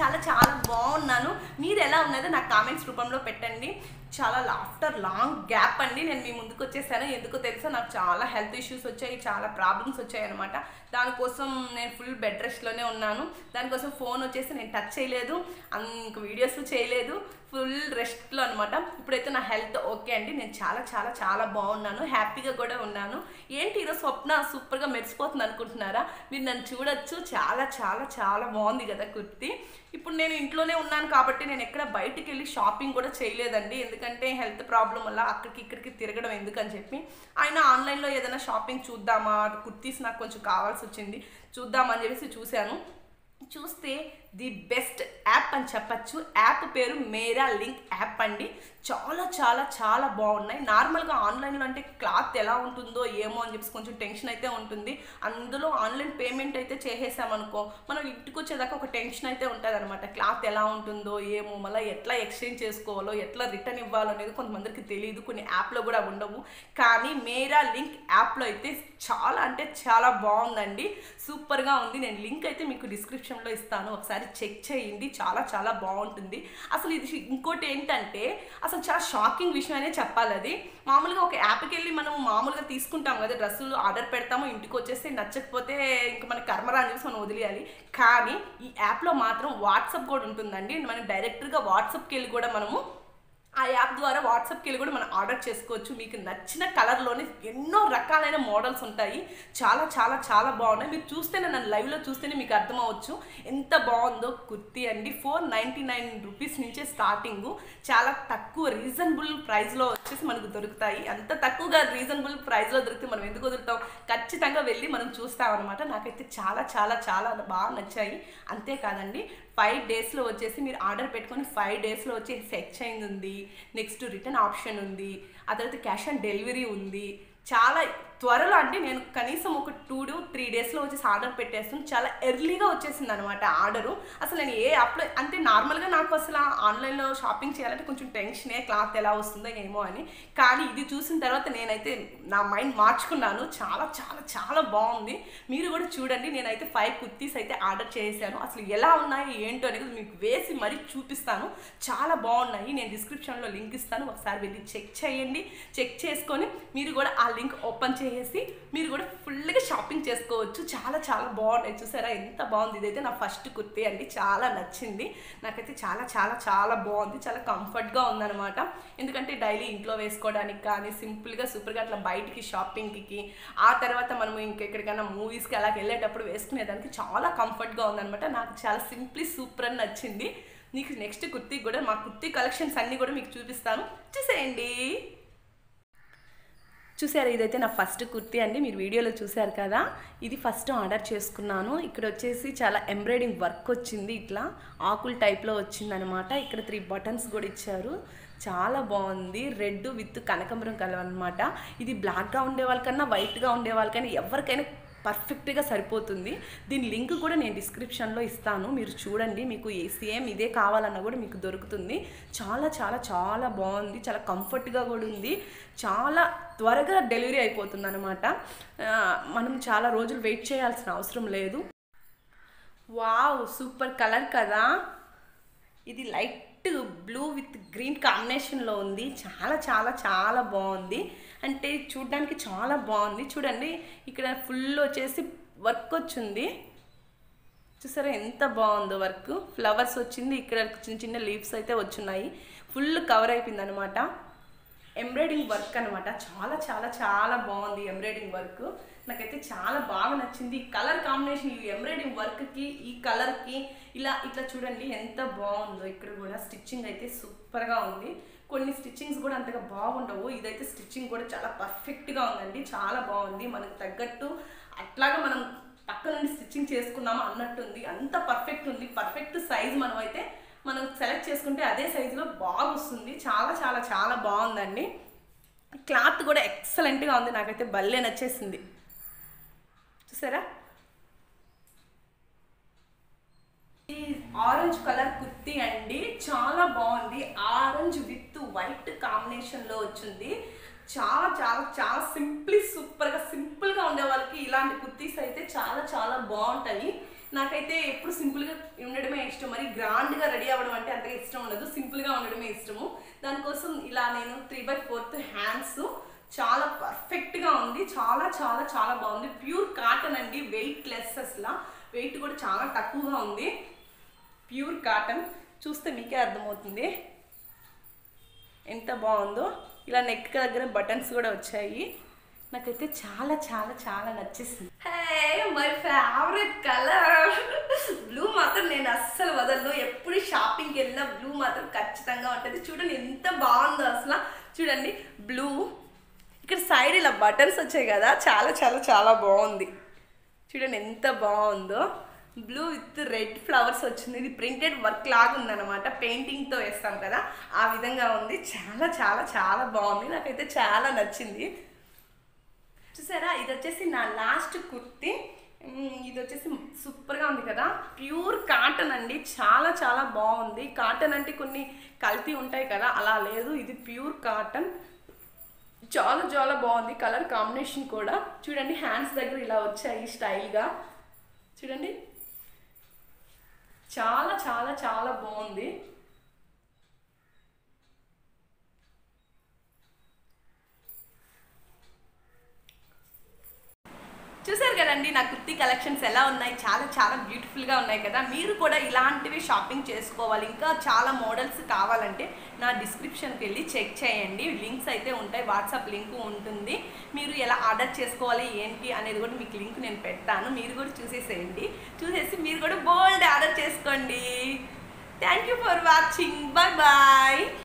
చాలా చాలా బాగున్నాను మీరు ఎలా ఉన్నదో నాకు కామెంట్స్ రూపంలో పెట్టండి చాలా ఆఫ్టర్ లాంగ్ గ్యాప్ అండి నేను మీ ముందుకు వచ్చేసాను ఎందుకో తెలుసా నాకు చాలా హెల్త్ ఇష్యూస్ వచ్చాయి చాలా ప్రాబ్లమ్స్ వచ్చాయి అనమాట దానికోసం నేను ఫుల్ బెడ్ రెస్ట్లోనే ఉన్నాను దానికోసం ఫోన్ వచ్చేసి నేను టచ్ చేయలేదు ఇంక వీడియోస్ చేయలేదు ఫుల్ రెస్ట్లో అనమాట ఇప్పుడైతే నా హెల్త్ ఓకే అండి నేను చాలా చాలా చాలా బాగున్నాను హ్యాపీగా కూడా ఉన్నాను ఏంటి ఈరోజు స్వప్న సూపర్గా మెరిసిపోతుంది అనుకుంటున్నారా మీరు నన్ను చూడొచ్చు చాలా చాలా చాలా బాగుంది కదా కుర్తి ఇప్పుడు నేను ఇంట్లోనే ఉన్నాను కాబట్టి నేను ఎక్కడ బయటికి వెళ్ళి షాపింగ్ కూడా చేయలేదండి ఎందుకంటే హెల్త్ ప్రాబ్లం వల్ల అక్కడికి ఇక్కడికి తిరగడం ఎందుకని చెప్పి ఆయన ఆన్లైన్లో ఏదైనా షాపింగ్ చూద్దామా కుర్తీస్ నాకు కొంచెం కావాల్సి వచ్చింది చూద్దామని చెప్పేసి చూశాను చూస్తే ది బెస్ట్ యాప్ అని చెప్పచ్చు యాప్ పేరు మేరా లింక్ యాప్ అండి చాలా చాలా చాలా బాగున్నాయి నార్మల్గా ఆన్లైన్లో అంటే క్లాత్ ఎలా ఉంటుందో ఏమో అని చెప్పేసి కొంచెం టెన్షన్ అయితే ఉంటుంది అందులో ఆన్లైన్ పేమెంట్ అయితే చేసేసామనుకో మనం ఇంటికి వచ్చేదాకా ఒక టెన్షన్ అయితే ఉంటుంది అనమాట క్లాత్ ఎలా ఉంటుందో ఏమో మళ్ళీ ఎట్లా ఎక్స్చేంజ్ చేసుకోవాలో ఎట్లా రిటర్న్ ఇవ్వాలో అనేది కొంతమందికి తెలియదు కొన్ని యాప్లో కూడా ఉండవు కానీ మేరా లింక్ యాప్లో అయితే చాలా అంటే చాలా బాగుందండి సూపర్గా ఉంది నేను లింక్ అయితే మీకు డిస్క్రిప్షన్లో ఇస్తాను ఒకసారి చెక్ చేయండి చాలా చాలా బాగుంటుంది అసలు ఇది ఇంకోటి ఏంటంటే అసలు చాలా షాకింగ్ విషయం అనే చెప్పాలి అది మామూలుగా ఒక యాప్కి వెళ్ళి మనం మామూలుగా తీసుకుంటాం కదా డ్రెస్సులు ఆర్డర్ పెడతాము ఇంటికి వచ్చేస్తే నచ్చకపోతే ఇంకా మన కర్మరా అని చెప్పి మనం వదిలేయాలి కానీ ఈ యాప్లో మాత్రం వాట్సాప్ కూడా ఉంటుందండి మనం డైరెక్ట్గా వాట్సాప్కి వెళ్ళి కూడా మనము ఆ యాప్ ద్వారా వాట్సాప్కి వెళ్ళి కూడా మనం ఆర్డర్ చేసుకోవచ్చు మీకు నచ్చిన కలర్లోనే ఎన్నో రకాలైన మోడల్స్ ఉంటాయి చాలా చాలా చాలా బాగున్నాయి మీరు చూస్తేనే నన్ను లైవ్లో చూస్తేనే మీకు అర్థమవచ్చు ఎంత బాగుందో కుర్తీ అండి ఫోర్ నైంటీ నైన్ రూపీస్ నుంచే స్టార్టింగ్ చాలా తక్కువ రీజనబుల్ ప్రైస్లో వచ్చేసి మనకు దొరుకుతాయి అంత తక్కువగా రీజనబుల్ ప్రైస్లో దొరికితే మనం ఎందుకు వదులుతాం ఖచ్చితంగా వెళ్ళి మనం చూస్తాం అనమాట నాకైతే చాలా చాలా చాలా బాగా నచ్చాయి అంతేకాదండి ఫైవ్ డేస్లో వచ్చేసి మీరు ఆర్డర్ పెట్టుకొని ఫైవ్ డేస్లో వచ్చేసి ఎక్స్చేంజ్ ఉంది నెక్స్ట్ రిటర్న్ ఆప్షన్ ఉంది ఆ తర్వాత క్యాష్ ఆన్ డెలివరీ ఉంది చాలా త్వరలో అంటే నేను కనీసం ఒక టూ టు త్రీ డేస్లో వచ్చేసి ఆర్డర్ పెట్టేస్తాను చాలా ఎర్లీగా వచ్చేసింది అనమాట ఆర్డరు అసలు నేను ఏ అప్లై అంటే నార్మల్గా నాకు అసలు ఆన్లైన్లో షాపింగ్ చేయాలంటే కొంచెం టెన్షనే క్లాత్ ఎలా వస్తుందో ఏమో అని కానీ ఇది చూసిన తర్వాత నేనైతే నా మైండ్ మార్చుకున్నాను చాలా చాలా చాలా బాగుంది మీరు కూడా చూడండి నేనైతే ఫైవ్ కుర్తీస్ అయితే ఆర్డర్ చేశాను అసలు ఎలా ఉన్నాయి ఏంటో అనేది మీకు వేసి మరీ చూపిస్తాను చాలా బాగున్నాయి నేను డిస్క్రిప్షన్లో లింక్ ఇస్తాను ఒకసారి వెళ్ళి చెక్ చేయండి చెక్ చేసుకొని మీరు కూడా ఆ లింక్ ఓపెన్ చేసి మీరు కూడా ఫుల్గా షాపింగ్ చేసుకోవచ్చు చాలా చాలా బాగున్నాయి చూసారా ఎంత బాగుంది ఇదైతే నా ఫస్ట్ కుర్తీ అండి చాలా నచ్చింది నాకైతే చాలా చాలా చాలా బాగుంది చాలా కంఫర్ట్గా ఉందన్నమాట ఎందుకంటే డైలీ ఇంట్లో వేసుకోవడానికి కానీ సింపుల్గా సూపర్గా అట్లా బయటికి షాపింగ్కి ఆ తర్వాత మనం ఇంకెక్కడికైనా మూవీస్కి అలా వెళ్ళేటప్పుడు వేసుకునేదానికి చాలా కంఫర్ట్గా ఉందన్నమాట నాకు చాలా సింప్లీ సూపర్ అని నచ్చింది నీకు నెక్స్ట్ కుర్తీ కూడా మా కుర్తీ కలెక్షన్స్ అన్నీ కూడా మీకు చూపిస్తాను చూసేయండి చూసారు ఇదైతే నా ఫస్ట్ కుర్తీ అండి మీరు వీడియోలో చూసారు కదా ఇది ఫస్ట్ ఆర్డర్ చేసుకున్నాను ఇక్కడ వచ్చేసి చాలా ఎంబ్రాయిడింగ్ వర్క్ వచ్చింది ఇట్లా ఆకుల్ టైప్లో వచ్చిందనమాట ఇక్కడ త్రీ బటన్స్ కూడా ఇచ్చారు చాలా బాగుంది రెడ్ విత్ కనకంబరం కలర్ అనమాట ఇది బ్లాక్గా ఉండే వాళ్ళకన్నా వైట్గా ఉండే వాళ్ళకైనా ఎవరికైనా పర్ఫెక్ట్గా సరిపోతుంది దీని లింక్ కూడా నేను డిస్క్రిప్షన్లో ఇస్తాను మీరు చూడండి మీకు ఏ సేమ్ ఇదే కావాలన్నా కూడా మీకు దొరుకుతుంది చాలా చాలా చాలా బాగుంది చాలా కంఫర్ట్గా కూడా ఉంది చాలా త్వరగా డెలివరీ అయిపోతుంది అనమాట మనం చాలా రోజులు వెయిట్ చేయాల్సిన అవసరం లేదు వావ్ సూపర్ కలర్ కదా ఇది లైట్ బ్లూ విత్ గ్రీన్ కాంబినేషన్లో ఉంది చాలా చాలా చాలా బాగుంది అంటే చూడడానికి చాలా బాగుంది చూడండి ఇక్కడ ఫుల్ వచ్చేసి వర్క్ వచ్చింది చూసారా ఎంత బాగుందో వర్క్ ఫ్లవర్స్ వచ్చింది ఇక్కడ చిన్న చిన్న లీవ్స్ అయితే వచ్చున్నాయి ఫుల్ కవర్ అయిపోయింది అనమాట ఎంబ్రాయిడింగ్ వర్క్ అనమాట చాలా చాలా చాలా బాగుంది ఎంబ్రాయిడింగ్ వర్క్ నాకైతే చాలా బాగా నచ్చింది ఈ కలర్ కాంబినేషన్ ఈ ఎంబ్రాయిడింగ్ వర్క్కి ఈ కలర్కి ఇలా ఇట్లా చూడండి ఎంత బాగుందో ఇక్కడ కూడా స్టిచ్చింగ్ అయితే సూపర్గా ఉంది కొన్ని స్టిచ్చింగ్స్ కూడా అంతగా బాగుండవు ఇదైతే స్టిచ్చింగ్ కూడా చాలా పర్ఫెక్ట్గా ఉందండి చాలా బాగుంది మనకు తగ్గట్టు అట్లాగా మనం పక్క నుండి స్టిచ్చింగ్ చేసుకుందామా అన్నట్టుంది అంత పర్ఫెక్ట్ ఉంది పర్ఫెక్ట్ సైజ్ మనం అయితే మనం సెలెక్ట్ చేసుకుంటే అదే సైజులో బాగా వస్తుంది చాలా చాలా చాలా బాగుందండి క్లాత్ కూడా ఎక్సలెంట్గా ఉంది నాకైతే భలే నచ్చేసింది చూసారా ఈ ఆరెంజ్ కలర్ కుర్తీ అండి చాలా బాగుంది ఆరెంజ్ విత్ వైట్ కాంబినేషన్లో వచ్చింది చాలా చాలా చాలా సింప్లీ సూపర్గా సింపుల్గా ఉండే వాళ్ళకి ఇలాంటి కుర్తీస్ అయితే చాలా చాలా బాగుంటాయి నాకైతే ఎప్పుడు సింపుల్గా ఉండడమే ఇష్టం మరి గ్రాండ్గా రెడీ అవ్వడం అంటే అంతగా ఇష్టం ఉండదు సింపుల్గా ఉండడమే ఇష్టము దానికోసం ఇలా నేను త్రీ బై ఫోర్త్ హ్యాండ్స్ చాలా పర్ఫెక్ట్గా ఉంది చాలా చాలా చాలా బాగుంది ప్యూర్ కాటన్ అండి వెయిట్ లెస్ అసలు వెయిట్ కూడా చాలా తక్కువగా ఉంది ప్యూర్ కాటన్ చూస్తే మీకే అర్థమవుతుంది ఎంత బాగుందో ఇలా నెక్ దగ్గర బటన్స్ కూడా వచ్చాయి నాకైతే చాలా చాలా చాలా నచ్చేసింది hey my favourite colour blue మాత్రం నేను అస్సలు వదలను ఎప్పుడు షాపింగ్కి వెళ్ళినా బ్లూ మాత్రం ఖచ్చితంగా ఉంటుంది చూడండి ఎంత బాగుందో అసలు చూడండి బ్లూ ఇక్కడ సైడ్ ఇలా బటన్స్ వచ్చాయి కదా చాలా చాలా చాలా బాగుంది చూడండి ఎంత బాగుందో బ్లూ విత్ రెడ్ ఫ్లవర్స్ వచ్చింది ఇది ప్రింటెడ్ వర్క్ లాగా ఉందన్నమాట పెయింటింగ్తో వేస్తాం కదా ఆ విధంగా ఉంది చాలా చాలా చాలా బాగుంది నాకైతే చాలా నచ్చింది చూసారా ఇది వచ్చేసి నా లాస్ట్ కుర్తి మ్, ఇది వచ్చేసి సూపర్గా ఉంది కదా ప్యూర్ కాటన్ అండి చాలా చాలా బాగుంది కాటన్ అంటే కొన్ని కల్తీ ఉంటాయి కదా అలా లేదు ఇది ప్యూర్ కాటన్ చాలా చాలా బాగుంది కలర్ కాంబినేషన్ కూడా చూడండి హ్యాండ్స్ దగ్గర ఇలా వచ్చాయి స్టైల్గా చూడండి చాలా చాలా చాలా బాగుంది చూసారు కదండి నా కుర్తీ కలెక్షన్స్ ఎలా ఉన్నాయి చాలా చాలా బ్యూటిఫుల్గా ఉన్నాయి కదా మీరు కూడా ఇలాంటివి షాపింగ్ చేసుకోవాలి ఇంకా చాలా మోడల్స్ కావాలంటే నా డిస్క్రిప్షన్కి వెళ్ళి చెక్ చేయండి లింక్స్ అయితే ఉంటాయి వాట్సాప్ లింక్ ఉంటుంది మీరు ఎలా ఆర్డర్ చేసుకోవాలి ఏంటి అనేది కూడా మీకు లింక్ నేను పెడతాను మీరు కూడా చూసేసేయండి చూసేసి మీరు కూడా బోల్డ్ ఆర్డర్ చేసుకోండి thank you for watching bye bye